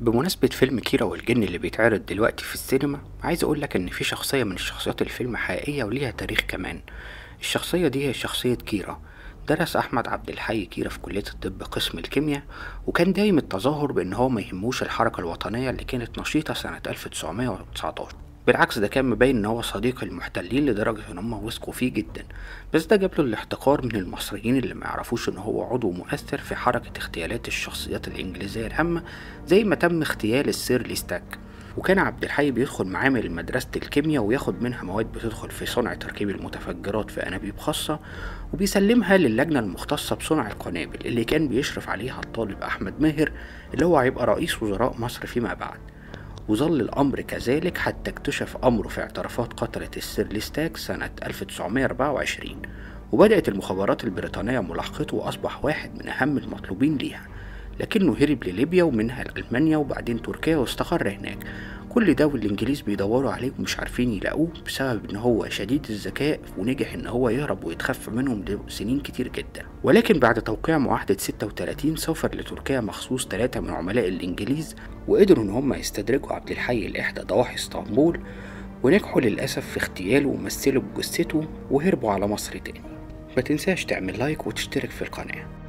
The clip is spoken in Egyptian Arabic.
بمناسبة فيلم كيرة والجن اللي بيتعرض دلوقتي في السينما عايز أقولك إن في شخصية من شخصيات الفيلم حقيقية وليها تاريخ كمان الشخصية دي هي شخصية كيرة درس أحمد عبد الحي كيرة في كلية الطب قسم الكيمياء وكان دايم التظاهر بإن هو ما يهموش الحركة الوطنية اللي كانت نشيطة سنة 1919 بالعكس ده كان مبين ان هو صديق المحتلين لدرجة ان هم وثقوا فيه جدا بس ده جاب له الاحتقار من المصريين اللي ما يعرفوش ان هو عضو مؤثر في حركة اغتيالات الشخصيات الانجليزية الهامة زي ما تم اغتيال السير ليستاك وكان عبد الحي بيدخل معامل مدرسة الكيمياء وياخد منها مواد بتدخل في صنع تركيب المتفجرات في أنابيب خاصة وبيسلمها للجنة المختصة بصنع القنابل اللي كان بيشرف عليها الطالب أحمد ماهر اللي هو هيبقى رئيس وزراء مصر فيما بعد وظل الأمر كذلك حتى اكتشف أمره في اعترافات قتلة السير ليستاك سنة 1924 وبدأت المخابرات البريطانية ملاحقته وأصبح واحد من أهم المطلوبين ليها لكنه هرب لليبيا ومنها لألمانيا وبعدين تركيا واستقر هناك كل ده والإنجليز بيدوروا عليه ومش عارفين يلاقوه بسبب إن هو شديد الذكاء ونجح إن هو يهرب ويتخفى منهم لسنين كتير جدا ولكن بعد توقيع معاهدة 36 سافر لتركيا مخصوص ثلاثة من عملاء الإنجليز وقدروا إن هم يستدرجوا عبد الحي لإحدى ضواحي اسطنبول ونجحوا للأسف في اغتياله ومثلوا بجثته وهربوا على مصر تاني ما تنساش تعمل لايك وتشترك في القناة